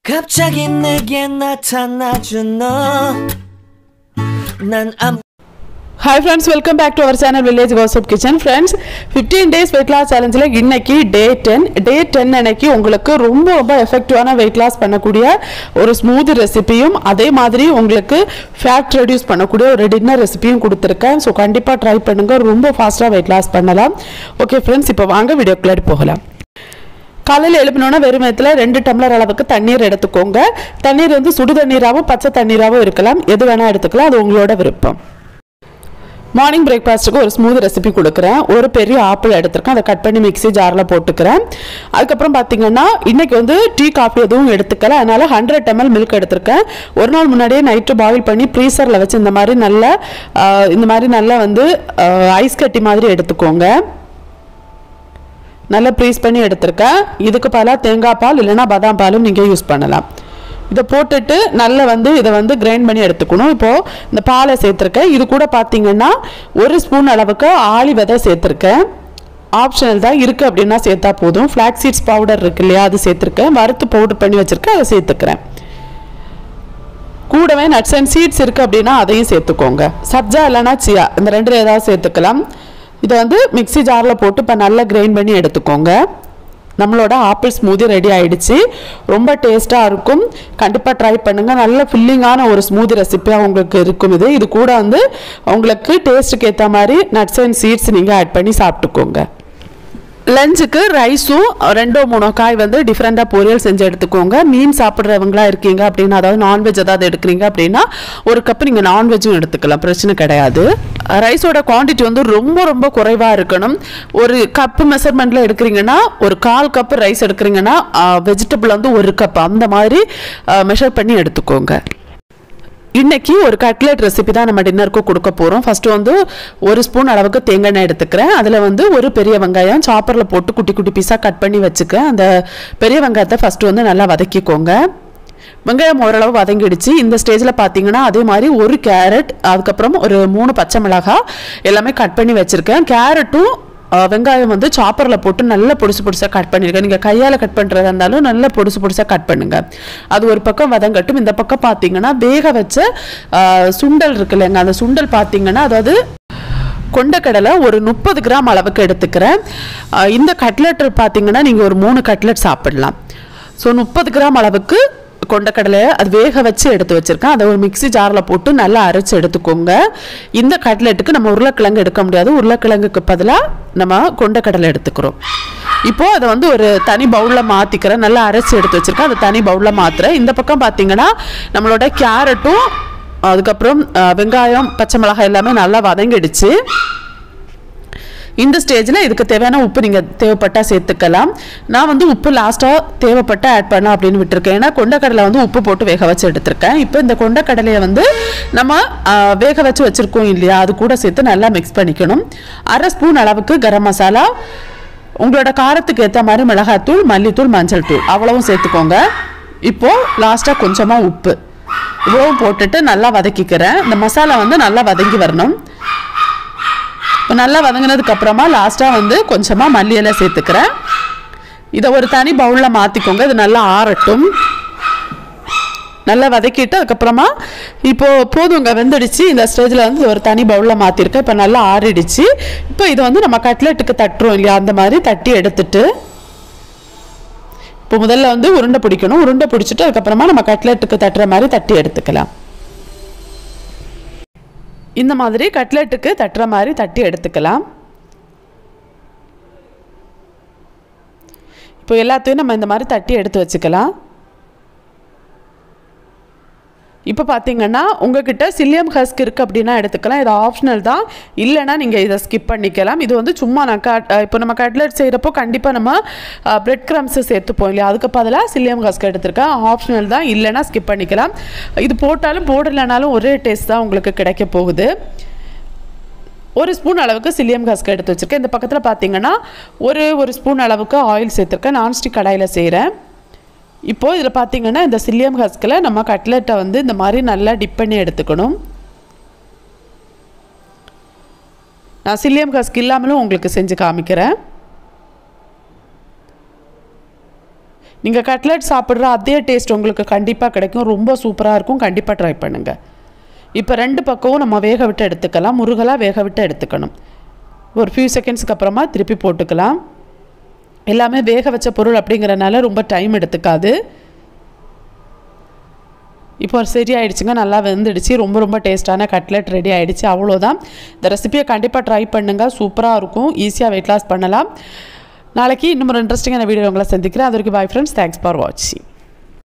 갑자기 내게 나타나준 너난 아무 hi friends welcome back to our channel village WhatsApp kitchen friends fifteen days weight loss சேலஞ்சில் இன்னைக்கு day ten day ten அன்னைக்கு உங்களுக்கு ரொம்ப ரொம்ப எஃபெக்டிவான weight loss பண்ணக்கூடிய ஒரு ஸ்மூத் ரெசிபியும் அதே மாதிரி உங்களுக்கு ஃபேட் ரெடியூஸ் பண்ணக்கூடிய ஒரு டின்னர் ரெசிபியும் கொடுத்துருக்கேன் ஸோ கண்டிப்பாக ட்ரை பண்ணுங்கள் ரொம்ப ஃபாஸ்ட்டாக வெயிட் லாஸ் பண்ணலாம் ஓகே ஃப்ரெண்ட்ஸ் இப்போ வாங்க வீடியோக்குள்ளாடி போகலாம் காலையில் எழுப்பினோன்னா வெறுமயத்தில் ரெண்டு டம்ளர் அளவுக்கு தண்ணீர் எடுத்துக்கோங்க தண்ணீர் வந்து சுடு தண்ணீராகவும் பச்சை தண்ணீராகவும் இருக்கலாம் எது வேணால் எடுத்துக்கலாம் அது உங்களோட விருப்பம் மார்னிங் பிரேக்ஃபாஸ்ட்டுக்கு ஒரு ஸ்மூத் ரெசிபி கொடுக்குறேன் ஒரு பெரிய ஆப்பிள் எடுத்திருக்கேன் அதை கட் பண்ணி மிக்ஸி ஜாரில் போட்டுக்கிறேன் அதுக்கப்புறம் பார்த்தீங்கன்னா இன்னைக்கு வந்து டீ காஃபி எதுவும் எடுத்துக்கல அதனால ஹண்ட்ரட் எம்எல் மில்க் எடுத்திருக்கேன் ஒரு நாள் முன்னாடியே நைட்டு பாயில் பண்ணி ப்ரீசரில் வச்சு இந்த மாதிரி நல்லா ஆஹ், இந்த மாதிரி நல்லா வந்து ஐஸ் கட்டி மாதிரி எடுத்துக்கோங்க நல்லா ப்ரீஸ் பண்ணி எடுத்திருக்கேன் இதுக்கு பதிலாக தேங்காய் பால் இல்லைன்னா பாதாம் பாலும் நீங்கள் யூஸ் பண்ணலாம் இதை போட்டுட்டு நல்லா வந்து இதை வந்து கிரைண்ட் பண்ணி எடுத்துக்கணும் இப்போது இந்த பாலை சேர்த்துருக்கேன் இது கூட பார்த்தீங்கன்னா ஒரு ஸ்பூன் அளவுக்கு ஆளி விதை சேர்த்துருக்கேன் ஆப்ஷனல் தான் இருக்குது அப்படின்னா சேர்த்தா போதும் ஃப்ளாக் சீட்ஸ் பவுடர் இருக்கு இல்லையா அது சேர்த்துருக்கேன் வறுத்து பவுடர் பண்ணி வச்சுருக்கேன் அதை சேர்த்துக்கிறேன் கூடவே நட்ஸ் அண்ட் சீட்ஸ் இருக்குது அப்படின்னா அதையும் சேர்த்துக்கோங்க சப்ஜா இல்லைன்னா சியா இந்த ரெண்டில் ஏதாவது சேர்த்துக்கலாம் இதை வந்து மிக்ஸி ஜாரில் போட்டு இப்போ நல்லா கிரைண்ட் பண்ணி எடுத்துக்கோங்க நம்மளோட ஆப்பிள் ஸ்மூதி ரெடி ஆயிடுச்சு ரொம்ப டேஸ்ட்டாக இருக்கும் கண்டிப்பாக ட்ரை பண்ணுங்கள் நல்ல ஃபில்லிங்கான ஒரு ஸ்மூதி ரெசிப்பியாக உங்களுக்கு இருக்கும் இது இது கூட வந்து உங்களுக்கு டேஸ்ட்டுக்கு ஏற்ற மாதிரி நட்ஸ் அண்ட் சீட்ஸ் நீங்கள் ஆட் பண்ணி சாப்பிட்டுக்கோங்க லஞ்சுக்கு ரைஸும் ரெண்டோ மூணோ காய் வந்து டிஃப்ரெண்ட்டாக பொரியல் செஞ்சு எடுத்துக்கோங்க மீன் சாப்பிட்றவங்களா இருக்கீங்க அப்படின்னா அதாவது நான்வெஜ் ஏதாவது எடுக்கிறீங்க அப்படின்னா ஒரு கப் நீங்கள் நான்வெஜ்ஜும் எடுத்துக்கலாம் பிரச்சனை கிடையாது ரைஸோட குவாண்டிட்டி வந்து ரொம்ப ரொம்ப குறைவாக இருக்கணும் ஒரு கப்பு மெஷர்மெண்ட்டில் எடுக்கிறீங்கன்னா ஒரு கால் கப் ரைஸ் எடுக்கிறீங்கன்னா வெஜிடபிள் வந்து ஒரு கப் அந்த மாதிரி மெஷர் பண்ணி எடுத்துக்கோங்க இன்னைக்கு ஒரு கட்லெட் ரெசிபி தான் நம்ம டின்னருக்கு கொடுக்க போகிறோம் ஃபர்ஸ்ட் வந்து ஒரு ஸ்பூன் அளவுக்கு தேங்காய் எண்ணெய் எடுத்துக்கிறேன் அதில் வந்து ஒரு பெரிய வெங்காயம் சாப்பரில் போட்டு குட்டி குட்டி பீஸாக கட் பண்ணி வச்சுக்கிறேன் அந்த பெரிய வெங்காயத்தை ஃபஸ்ட்டு வந்து நல்லா வதக்கிக்கோங்க வெங்காயம் ஓரளவு வதங்கிடுச்சு இந்த ஸ்டேஜில் பார்த்தீங்கன்னா அதே மாதிரி ஒரு கேரட் அதுக்கப்புறம் ஒரு மூணு பச்சை மிளகாய் எல்லாமே கட் பண்ணி வச்சுருக்கேன் கேரட்டும் அஹ், வெங்காயம் வந்து சாப்பரில் போட்டு நல்லா பொடிசு பொடிசாக கட் பண்ணியிருக்கேன் நீங்கள் கையால் கட் பண்ணுறதா இருந்தாலும் நல்லா பொடிசு பொடிசாக கட் பண்ணுங்க அது ஒரு பக்கம் வதங்கட்டும் இந்த பக்கம் பார்த்தீங்கன்னா வேக வச்ச அஹ், சுண்டல் இருக்கு இல்லைங்க அந்த சுண்டல் பார்த்தீங்கன்னா அதாவது கொண்டக்கடலை ஒரு முப்பது கிராம் அளவுக்கு எடுத்துக்கிறேன் அஹ், இந்த கட்லெட் பார்த்தீங்கன்னா நீங்கள் ஒரு மூணு கட்லெட் சாப்பிடலாம் ஸோ முப்பது கிராம் அளவுக்கு கொண்டக்கடலையை அது வேக வச்சு எடுத்து வச்சிருக்கேன் அதை ஒரு மிக்ஸி ஜாரில் போட்டு நல்லா அரைச்சு எடுத்துக்கோங்க இந்த கட்லெட்டுக்கு நம்ம உருளைக்கிழங்கு எடுக்க முடியாது உருளைக்கிழங்குக்கு பதிலாக நம்ம கொண்டக்கடலை எடுத்துக்கிறோம் இப்போ அதை வந்து ஒரு தனி பவுலில் மாற்றிக்கிறேன் நல்லா அரைச்சி எடுத்து வச்சிருக்கேன் அதை தனி பவுலில் மாற்றுறேன் இந்த பக்கம் பார்த்தீங்கன்னா நம்மளோட கேரட்டும் அதுக்கப்புறம் அஹ், வெங்காயம் பச்சை மிளகாய் எல்லாமே நல்லா வதங்கிடுச்சு இந்த ஸ்டேஜில் இதுக்கு தேவையான உப்பு நீங்கள் தேவைப்பட்டால் சேர்த்துக்கலாம் நான் வந்து உப்பு லாஸ்ட்டாக தேவைப்பட்ட ஆட் பண்ணலாம் அப்படின்னு விட்டுருக்கேன் ஏன்னா கொண்டக்கடலை வந்து உப்பு போட்டு வேக வச்சு எடுத்திருக்கேன் இப்போ இந்த கொண்டக்கடலையை வந்து நம்ம ஆ, வேக வச்சு வச்சுருக்கோம் இல்லையா அது கூட சேர்த்து நல்லா மிக்ஸ் பண்ணிக்கணும் அரை ஸ்பூன் அளவுக்கு கரம் மசாலா உங்களோட காரத்துக்கு ஏற்ற மாதிரி மிளகாத்தூள் மல்லித்தூள் மஞ்சள் தூள் அவ்வளவும் சேர்த்துக்கோங்க இப்போது லாஸ்ட்டாக கொஞ்சமாக உப்பு இவ்வளவும் போட்டுட்டு நல்லா வதக்கிக்கிறேன் இந்த மசாலா வந்து நல்லா வதங்கி வரணும் இப்போ நல்லா வதங்கினதுக்கு அப்புறமா லாஸ்ட்டாக வந்து கொஞ்சமாக மல்லி இலை சேர்த்துக்கிறேன் இதை ஒரு தனி பவுலில் மாற்றிக்கோங்க இது நல்லா ஆறட்டும் நல்லா வதக்கிட்டு அதுக்கப்புறமா இப்போது போதுங்க வெந்துடுச்சு இந்த ஸ்டேஜில் வந்து ஒரு தனி பவுலில் மாற்றிருக்கேன் இப்போ நல்லா ஆறிடுச்சு இப்போ இதை வந்து நம்ம கட்லெட்டுக்கு தட்டுறோம் இல்லையா அந்த மாதிரி தட்டி எடுத்துட்டு இப்போ முதல்ல வந்து உருண்டை பிடிக்கணும் உருண்டை பிடிச்சிட்டு அதுக்கப்புறமா நம்ம கட்லெட்டுக்கு தட்டுற மாதிரி தட்டி எடுத்துக்கலாம் இந்த மாதிரி கட்லெட்டுக்கு தட்டுற மாதிரி தட்டி எடுத்துக்கலாம் இப்போ எல்லாத்தையும் நம்ம இந்த மாதிரி தட்டி எடுத்து வச்சுக்கலாம் இப்போ பார்த்தீங்கன்னா உங்ககிட்ட சில்லியம் ஹஸ்க் இருக்குது அப்படின்னா எடுத்துக்கலாம் இது ஆப்ஷனல் தான் இல்லைன்னா நீங்கள் இதை ஸ்கிப் பண்ணிக்கலாம் இது வந்து சும்மா நான் கட் இப்போ நம்ம கட்லெட் செய்கிறப்போ கண்டிப்பாக நம்ம பிரெட் க்ரம்ஸு சேர்த்துப்போம் இல்லையா அதுக்கு பதிலாக சில்லியம் ஹஸ்க் எடுத்திருக்கேன் ஆப்ஷனல் தான் இல்லைன்னா ஸ்கிப் பண்ணிக்கலாம் இது போட்டாலும் போடலைனாலும் ஒரே டேஸ்ட் தான் உங்களுக்கு கிடைக்க போகுது ஒரு ஸ்பூன் அளவுக்கு சில்லியம் கஸ்க் எடுத்து வச்சுருக்கேன் இந்த பக்கத்தில் பார்த்தீங்கன்னா ஒரு ஒரு ஸ்பூன் அளவுக்கு ஆயில் சேர்த்துருக்கேன் நான்ஸ்டிக் கடாயில் செய்கிறேன் இப்போது இதில் பார்த்தீங்கன்னா இந்த சில்லியம் ஹஸ்கில் நம்ம கட்லெட்டை வந்து இந்த மாதிரி நல்லா டிப் பண்ணி எடுத்துக்கணும் நான் சில்லியம் ஹஸ்க் இல்லாமலும் உங்களுக்கு செஞ்சு காமிக்கிறேன் நீங்கள் கட்லெட் சாப்பிட்ற அதே டேஸ்ட் உங்களுக்கு கண்டிப்பாக கிடைக்கும் ரொம்ப சூப்பராக இருக்கும் கண்டிப்பாக ட்ரை பண்ணுங்கள் இப்போ ரெண்டு பக்கமும் நம்ம வேக விட்டு எடுத்துக்கலாம் முருகலாக வேக விட்டு எடுத்துக்கணும் ஒரு ஃபியூ செகண்ட்ஸ்க்கு அப்புறமா திருப்பி போட்டுக்கலாம் எல்லாமே வேக வச்ச பொருள் அப்படிங்கிறனால ரொம்ப டைம் எடுத்துக்காது இப்போ சரி ஆயிடுச்சுங்க நல்லா வெந்துடுச்சு ரொம்ப ரொம்ப டேஸ்ட்டான கட்லெட் ரெடி ஆயிடுச்சு அவ்வளோதான் இந்த ரெசிபியை கண்டிப்பாக ட்ரை பண்ணுங்கள் சூப்பராக இருக்கும் ஈஸியாக வெயிட் லாஸ் பண்ணலாம் நாளைக்கு இன்னும் ஒரு இன்ட்ரெஸ்டிங்கான வீடியோ உங்களை சந்திக்கிறேன் அது வரைக்கும் பாய் ஃப்ரெண்ட்ஸ் தேங்க்ஸ் ஃபார் வாட்சிங்